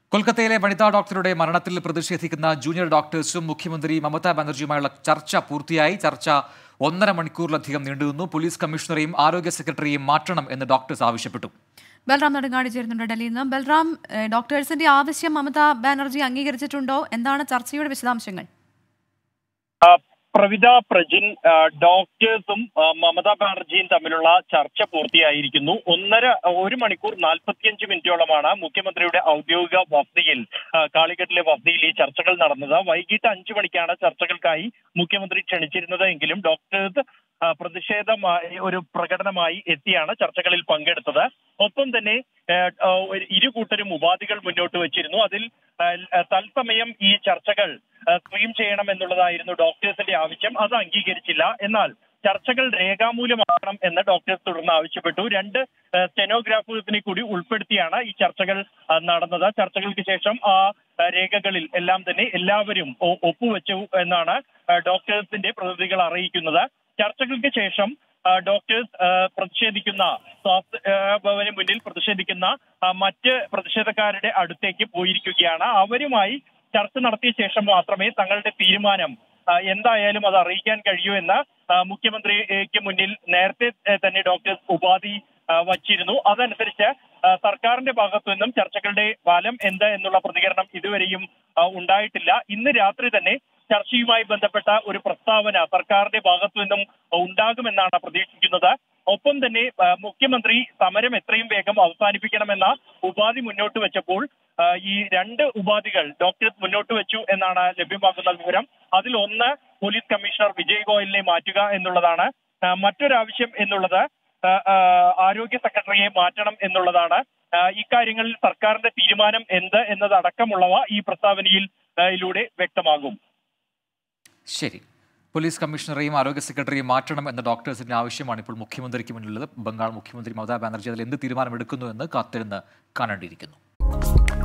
കൊൽക്കത്തയിലെ വനിതാ ഡോക്ടറുടെ മരണത്തിൽ പ്രതിഷേധിക്കുന്ന ജൂനിയർ ഡോക്ടേഴ്സും മുഖ്യമന്ത്രി മമതാ ബാനർജിയുമായുള്ള ചർച്ച പൂർത്തിയായി ചർച്ച ഒന്നര മണിക്കൂറിലധികം നീണ്ടുനിന്നു പോലീസ് കമ്മീഷണറെയും ആരോഗ്യ സെക്രട്ടറിയെയും മാറ്റണം എന്ന് ഡോക്ടേഴ്സ് ആവശ്യപ്പെട്ടു ബൽറാം നെടുങ്ങാടി ചേരുന്നുണ്ട് ഡൽഹിയിൽ നിന്ന് ബൽറാം ഏഹ്, ഡോക്ടേഴ്സിന്റെ ആവശ്യം മമതാ ബാനർജി അംഗീകരിച്ചിട്ടുണ്ടോ എന്താണ് ചർച്ചയുടെ വിശദാംശങ്ങൾ ആ, പ്രവിത പ്രജിൻ ആ, ഡോക്ടേഴ്സും ആ, മമതാ ബാനർജിയും തമ്മിലുള്ള ചർച്ച പൂർത്തിയായിരിക്കുന്നു ഒന്നര ഒരു മണിക്കൂർ നാൽപ്പത്തിയഞ്ച് മിനിറ്റോളമാണ് മുഖ്യമന്ത്രിയുടെ ഔദ്യോഗിക വസതിയിൽ ആ, കാളിഘട്ടിലെ വസതിയിൽ ഈ ചർച്ചകൾ നടന്നത് വൈകിട്ട് അഞ്ചു മണിക്കാണ് ചർച്ചകൾക്കായി മുഖ്യമന്ത്രി ക്ഷണിച്ചിരുന്നത് എങ്കിലും ഡോക്ടേഴ്സ് ആ, പ്രതിഷേധമായി ഒരു പ്രകടനമായി എത്തിയാണ് ചർച്ചകളിൽ പങ്കെടുത്തത് ഒപ്പം തന്നെ ഏഹ്, ആ, ഒരു ഇരു കൂട്ടരും ഉപാധികൾ മുന്നോട്ട് വെച്ചിരുന്നു അതിൽ ആ, തത്സമയം ഈ ചർച്ചകൾ ആ, സ്ട്രീം ചെയ്യണം എന്നുള്ളതായിരുന്നു ഡോക്ടേഴ്സിന്റെ ആവശ്യം അത് അംഗീകരിച്ചില്ല എന്നാൽ ചർച്ചകൾ രേഖാമൂലമാക്കണം എന്ന് ഡോക്ടേഴ്സ് തുടർന്ന് ആവശ്യപ്പെട്ടു രണ്ട് ആ, സ്റ്റെനോഗ്രാഫേഴ്സിനെ കൂടി ഉൾപ്പെടുത്തിയാണ് ഈ ചർച്ചകൾ ആ, നടന്നത് ചർച്ചകൾക്ക് ശേഷം ആ ആ, രേഖകളിൽ എല്ലാം തന്നെ എല്ലാവരും ഒ- ഒപ്പുവെച്ചു എന്നാണ് ആ, ഡോക്ടേഴ്സിന്റെ പ്രതിനിധികൾ അറിയിക്കുന്നത് ചർച്ചകൾക്ക് ശേഷം ആ, ഡോക്ടേഴ്സ് ആ, പ്രതിഷേധിക്കുന്ന സ്വാസ്ഥ്യ ആ, ഭവന് മുന്നിൽ പ്രതിഷേധിക്കുന്ന ആ, മറ്റ് പ്രതിഷേധക്കാരുടെ അടുത്തേക്ക് പോയിരിക്കുകയാണ് അവരുമായി ചർച്ച നടത്തിയ ശേഷം മാത്രമേ തങ്ങളുടെ തീരുമാനം ആ, എന്തായാലും അത് അറിയിക്കാൻ കഴിയൂ എന്ന് ആ, മുഖ്യമന്ത്രിക്ക് മുന്നിൽ നേരത്തെ ഏ, തന്നെ ഡോക്ടേഴ്സ് ഉപാധി ആ, വച്ചിരുന്നു അതനുസരിച്ച് ആ, സർക്കാരിന്റെ ഭാഗത്തു നിന്നും ചർച്ചകളുടെ ഫലം എന്ത് എന്നുള്ള പ്രതികരണം ഇതുവരെയും ആ, ഉണ്ടായിട്ടില്ല ഇന്ന് രാത്രി തന്നെ ചർച്ചയുമായി ബന്ധപ്പെട്ട ഒരു പ്രസ്താവന സർക്കാരിന്റെ ഭാഗത്തു നിന്നും ഉണ്ടാകുമെന്നാണ് പ്രതീക്ഷിക്കുന്നത് ഒപ്പം തന്നെ ആ, മുഖ്യമന്ത്രി സമരം എത്രയും വേഗം അവസാനിപ്പിക്കണമെന്ന ഉപാധി മുന്നോട്ട് വെച്ചപ്പോൾ ആ, ഈ രണ്ട് ഉപാധികൾ ഡോക്ടേഴ്സ് മുന്നോട്ട് വെച്ചു എന്നാണ് ലഭ്യമാക്കുന്ന വിവരം അതിൽ ഒന്ന് പോലീസ് കമ്മീഷണർ വിജയ് ഗോയലിനെ മാറ്റുക എന്നുള്ളതാണ് ആ, മറ്റൊരാവശ്യം എന്നുള്ളത് ആ, ആ, ആരോഗ്യ സെക്രട്ടറിയെ മാറ്റണം എന്നുള്ളതാണ് ആ, ഇക്കാര്യങ്ങളിൽ സർക്കാരിന്റെ തീരുമാനം എന്ത് എന്നതടക്കമുള്ളവ ഈ പ്രസ്താവനയിൽ ആ, യിലൂടെ വ്യക്തമാകും ശരി പോലീസ് കമ്മീഷണറെയും ആരോഗ്യ സെക്രട്ടറിയും മാറ്റണം എന്ന ഡോക്ടേഴ്സിന്റെ ആവശ്യമാണ് ഇപ്പോൾ മുഖ്യമന്ത്രിക്ക് മുന്നിലുള്ളത് ബംഗാൾ മുഖ്യമന്ത്രി മമതാ ബാനർജി അതിൽ എന്ത് തീരുമാനമെടുക്കുന്നു എന്ന് കാത്തിരുന്ന് കാണേണ്ടിയിരിക്കുന്നു